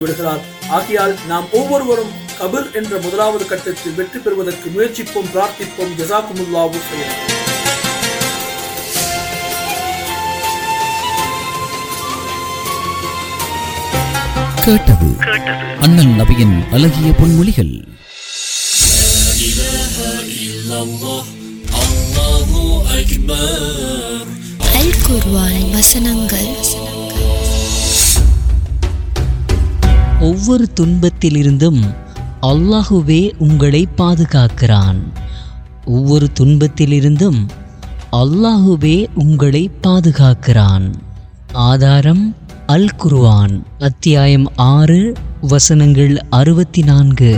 விடுகிறார் ஆகையால் நாம் ஒவ்வொருவரும் கபிர் என்ற முதலாவது கட்டத்தில் வெற்றி பெறுவதற்கு முயற்சிப்போம் பிரார்த்திப்போம் ஜசாக்குமுல்லாவு செய்யலாம் கேட்டது அண்ணன் நபியின் அழகிய பொன்மொழிகள் அல் குர்ஆன் வசனங்கள் ஒவ்வொரு துன்பத்திலிருந்தும் அல்லாஹுவே உங்களை பாதுகாக்கிறான் ஒவ்வொரு துன்பத்திலிருந்தும் அல்லாஹுவே உங்களை பாதுகாக்கிறான் ஆதாரம் அல் குர்ஆன் அத்தியாயம் ஆறு வசனங்கள் அறுபத்தி நான்கு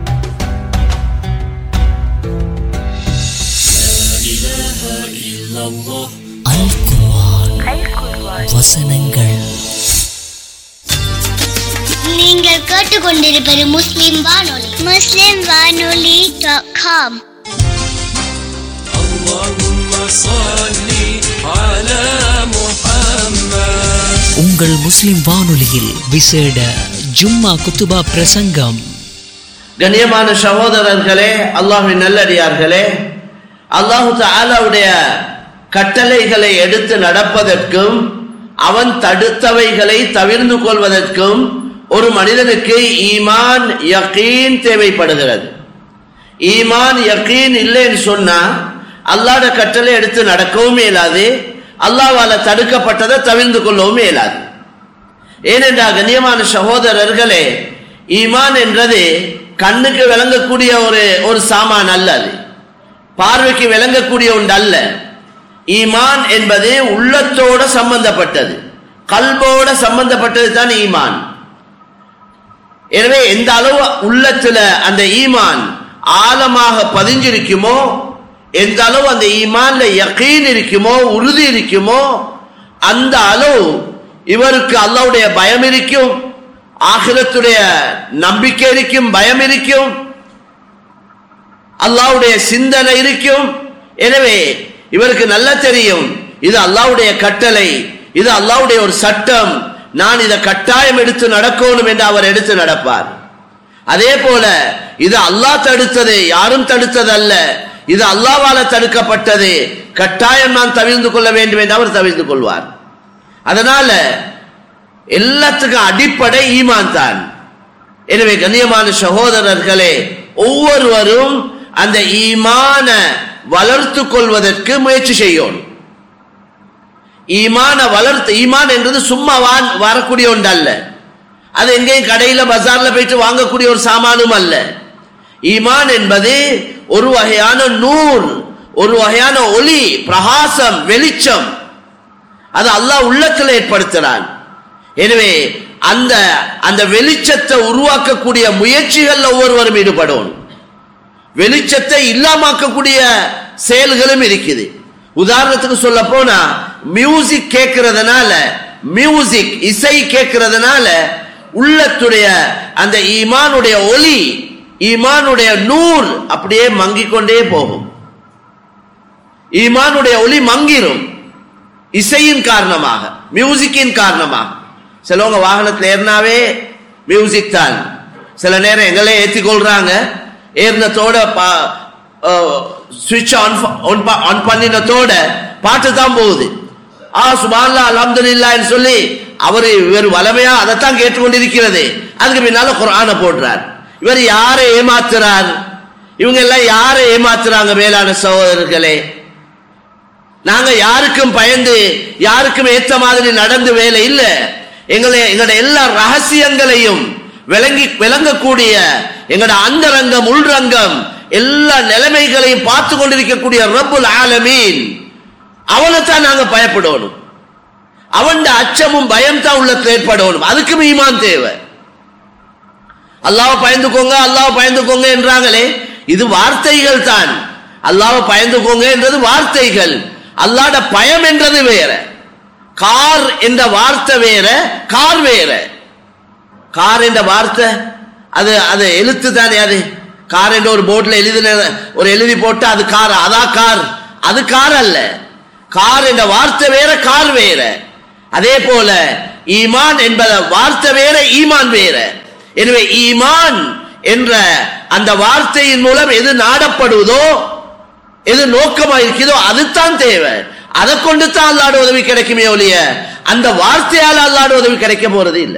அல் குர்ஆன் வசனங்கள் நீங்கள் கேட்டுக்கொண்டிருப்பது முஸ்லிம் வானொலி முஸ்லிம் வானொலி டாட் காம் உங்கள் முஸ்லிம் வானொலியில் விசேட ஜும்மா குத்துபா பிரசங்கம் கண்ணியமான சகோதரர்களே அல்லாஹ்வின் நல்லடியார்களே அல்லாஹு தஆலாவுடைய கட்டளைகளை எடுத்து நடப்பதற்கும் அவன் தடுத்தவைகளை தவிர்ந்து கொள்வதற்கும் ஒரு மனிதனுக்கு ஈமான் யகீன் தேவைப்படுகிறது ஈமான் யகீன் இல்லைன்னு சொன்னா அல்லாஹ்ட கட்டளை எடுத்து நடக்கவும் இயலாது அல்லாஹ்வால தடுக்கப்பட்டதை தவிர்ந்து கொள்ளவும் இயலாது ஏனென்றால் கண்ணியமான சகோதரர்களே ஈமான் என்றது கண்ணுக்கு விளங்கக்கூடிய ஒரு ஒரு சாமான் அல்ல அது பார்வைக்கு விளங்கக்கூடிய ஒன்று அல்ல ஈமான் என்பது உள்ளத்தோட சம்பந்தப்பட்டது கல்போட சம்பந்தப்பட்டது தான் ஈமான் எனவே எந்த அளவு உள்ளத்துல அந்த ஈமான் ஆழமாக பதிஞ்சிருக்குமோ எந்த அளவு அந்த ஈமான்ல யகீன் இருக்குமோ உறுதி இருக்குமோ அந்த அளவு இவருக்கு அல்லாவுடைய பயம் இருக்கும் ஆகிரத்துடைய நம்பிக்கை இருக்கும் பயம் இருக்கும் அல்லாவுடைய சிந்தனை இருக்கும் எனவே இவருக்கு நல்லா தெரியும் இது அல்லாவுடைய கட்டளை இது அல்லாவுடைய ஒரு சட்டம் நான் இதை கட்டாயம் எடுத்து நடக்கணும் என்று அவர் எடுத்து நடப்பார் அதே போல இது அல்லாஹ் தடுத்தது யாரும் தடுத்தது அல்ல இது அல்லாவால தடுக்கப்பட்டது கட்டாயம் நான் தவிர்ந்து கொள்ள வேண்டும் என்று அவர் தவிர்த்து கொள்வார் அதனால எல்லாத்துக்கும் அடிப்படை ஈமான் தான் எனவே கண்ணியமான சகோதரர்களே ஒவ்வொருவரும் அந்த ஈமான வளர்த்து கொள்வதற்கு முயற்சி செய்யணும் ஈமான வளர்த்து ஈமான் என்றது சும்மா வான் வரக்கூடிய ஒன்று அல்ல அது எங்கேயும் கடையில பஜார்ல போயிட்டு வாங்கக்கூடிய ஒரு சாமானும் அல்ல ஈமான் என்பது ஒரு வகையான நூல் ஒரு வகையான ஒளி பிரகாசம் வெளிச்சம் அது அல்லாஹ் உள்ளத்தில் ஏற்படுத்துறான் எனவே அந்த அந்த வெளிச்சத்தை உருவாக்கக்கூடிய முயற்சிகள் ஒவ்வொருவரும் ஈடுபடும் வெளிச்சத்தை இல்லாமக்கக்கூடிய செயல்களும் இருக்குது உதாரணத்துக்கு சொல்ல போனா மியூசிக் கேட்கறதுனால மியூசிக் இசை கேட்கறதுனால உள்ளத்துடைய அந்த ஈமானுடைய ஒளி ஈமானுடைய நூல் அப்படியே மங்கிக் கொண்டே போகும் ஈமானுடைய ஒளி மங்கிரும் இசையின் காரணமாக மியூசிக்கின் காரணமாக சிலவங்க வாகனத்தில் ஏறினாவே மியூசிக் தான் சில நேரம் எங்களே ஏற்றி கொள்றாங்க ஏறினத்தோட சுவிட்ச் ஆன் ஆன் பண்ணினத்தோட பாட்டு தான் போகுது ஆ சுபான்லா அலமதுல்லான்னு சொல்லி அவரு இவர் வளமையா அதைத்தான் கேட்டுக்கொண்டிருக்கிறது அதுக்கு பின்னால குரான போடுறார் இவர் யாரை ஏமாத்துறார் இவங்க எல்லாம் யாரை ஏமாத்துறாங்க மேலான சகோதரர்களே நாங்க யாருக்கும் பயந்து யாருக்கும் ஏத்த மாதிரி நடந்து வேலை இல்ல எங்களை எங்களோட எல்லா ரகசியங்களையும் விளங்கி விளங்கக்கூடிய எங்களோட அந்தரங்கம் உள்ரங்கம் எல்லா நிலைமைகளையும் பார்த்து கொண்டிருக்கக்கூடிய ரப்புல் ஆலமீன் அவனைத்தான் நாங்க பயப்படணும் அவன் அச்சமும் பயம் தான் உள்ளத்தில் ஏற்படணும் அதுக்கும் ஈமான் தேவை அல்லாஹ் பயந்துக்கோங்க அல்லாஹ் பயந்துக்கோங்க என்றாங்களே இது வார்த்தைகள் தான் அல்லாஹ் பயந்துக்கோங்க என்றது வார்த்தைகள் அல்லாட பயம் என்றது வேற கார் என்ற வார்த்தை வேற கார் வேற கார் என்ற வார்த்தை அது அது எழுத்து தானே அது கார் என்ற ஒரு போர்ட்ல எழுதின ஒரு எழுதி போட்டு அது கார் அதா கார் அது கார் அல்ல கார் என்ற வார்த்தை வேற கார் வேற அதே போல ஈமான் என்பத வார்த்தை வேற ஈமான் வேற எனவே ஈமான் என்ற அந்த வார்த்தையின் மூலம் எது நாடப்படுவதோ எது நோக்கமா இருக்கிறதோ அதுதான் தேவை அதை கொண்டு தான் அல்லாட உதவி கிடைக்குமே ஒழிய அந்த வார்த்தையால் அல்லாட உதவி கிடைக்க போறது இல்லை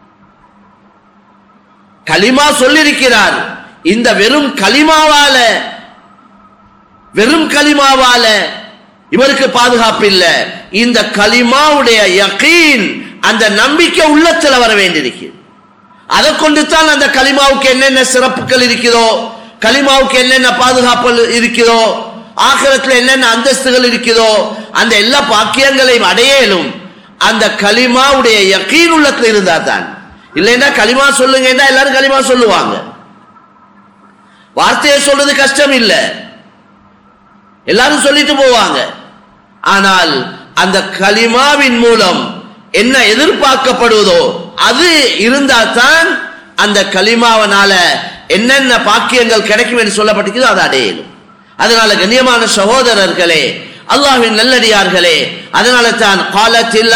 களிமா சொல்லியிருக்கிறார் இந்த வெறும் களிமாவால வெறும் களிமாவால இவருக்கு பாதுகாப்பு இல்ல இந்த களிமாவுடைய யகீன் அந்த நம்பிக்கை உள்ளத்துல வர வேண்டியிருக்கு அதை கொண்டு தான் அந்த களிமாவுக்கு என்னென்ன சிறப்புகள் இருக்கிறதோ களிமாவுக்கு என்னென்ன பாதுகாப்பு இருக்கிறதோ ஆகிரத்தில் என்னென்ன அந்தஸ்துகள் இருக்கிறதோ அந்த எல்லா பாக்கியங்களையும் அடையலும் அந்த களிமாவுடைய யக்கீன் உள்ளத்துல இருந்தா தான் இல்லைன்னா களிமா சொல்லுங்கன்னா எல்லாரும் களிமா சொல்லுவாங்க வார்த்தையை சொல்றது கஷ்டம் இல்லை எல்லாரும் சொல்லிட்டு போவாங்க ஆனால் அந்த களிமாவின் மூலம் என்ன எதிர்பார்க்கப்படுவதோ அது இருந்தா தான் அந்த களிமாவனால என்னென்ன பாக்கியங்கள் கிடைக்கும் என்று சொல்லப்பட்டிருக்கிறதோ அதை அடையலும் அதனால கண்ணியமான சகோதரர்களே அல்லாஹ்வின் நல்லடியார்களே அதனால தான் காலத்தில்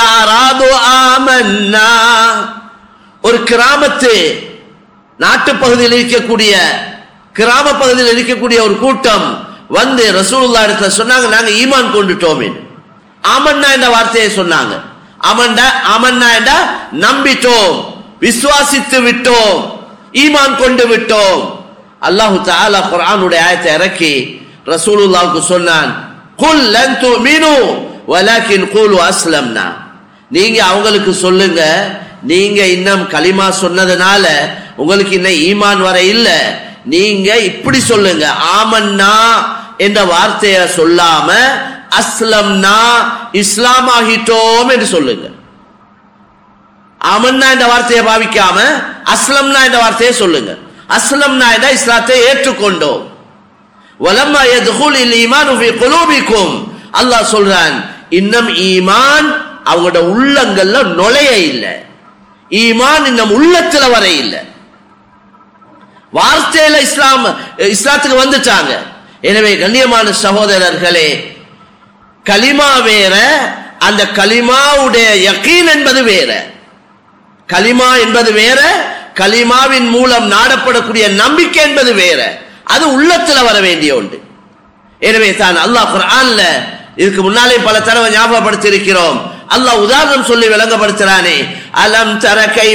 ஆமன்னா ஒரு கிராமத்து நாட்டு பகுதியில் இருக்கக்கூடிய கிராம பகுதியில் இருக்கக்கூடிய ஒரு கூட்டம் வந்து ரசூலுல்லா இடத்துல சொன்னாங்க நாங்க ஈமான் கொண்டுட்டோம் ஆமன்னா என்ற வார்த்தையை சொன்னாங்க ஆமண்டா ஆமன்னா என்ற நம்பிட்டோம் விசுவாசித்து விட்டோம் ஈமான் கொண்டு விட்டோம் அல்லாஹு தஆலா குர்ஆனுடைய ஆயத்தை இறக்கி ரசூலுல்லாவுக்கு சொன்னான் குல் லன் துமினு வலக்கின் கூலு அஸ்லம்னா நீங்க அவங்களுக்கு சொல்லுங்க நீங்க இன்னும் களிமா சொன்னதுனால உங்களுக்கு இன்னும் ஈமான் வர இல்ல நீங்க இப்படி சொல்லுங்க ஆமன்னா என்ற வார்த்தையை சொல்லாம அஸ்லம்னா இஸ்லாம் ஆகிட்டோம் என்று சொல்லுங்க ஆமன்னா என்ற வார்த்தையை பாவிக்காம அஸ்லம்னா என்ற வார்த்தையை சொல்லுங்க அஸ்லம்னா என்ற இஸ்லாத்தை ஏற்றுக்கொண்டோம் வலம்மா யதுகுல் ஈமான் ஃபி குலூபிக்கும் அல்லாஹ் சொல்றான் இன்னும் ஈமான் அவங்களோட உள்ளங்கள்ல நுழைய இல்லை ஈமான் இன்னும் உள்ளத்துல வர இல்லை வார்த்தையில இஸ்லாம் இஸ்லாத்துக்கு வந்துட்டாங்க எனவே கண்ணியமான சகோதரர்களே கலிமா வேற அந்த கலிமாவுடைய யக்கீன் என்பது வேற கலிமா என்பது வேற கலிமாவின் மூலம் நாடப்படக்கூடிய நம்பிக்கை என்பது வேற அது உள்ளத்துல வர வேண்டிய ஒன்று எனவே தான் அல்லாஹ் குர்ஆன்ல இதுக்கு முன்னாலே பல தடவை ஞாபகப்படுத்தி இருக்கிறோம் அல்லாஹ் உதாரணம் சொல்லி விளங்கப்படுத்துறானே அலம் தர கை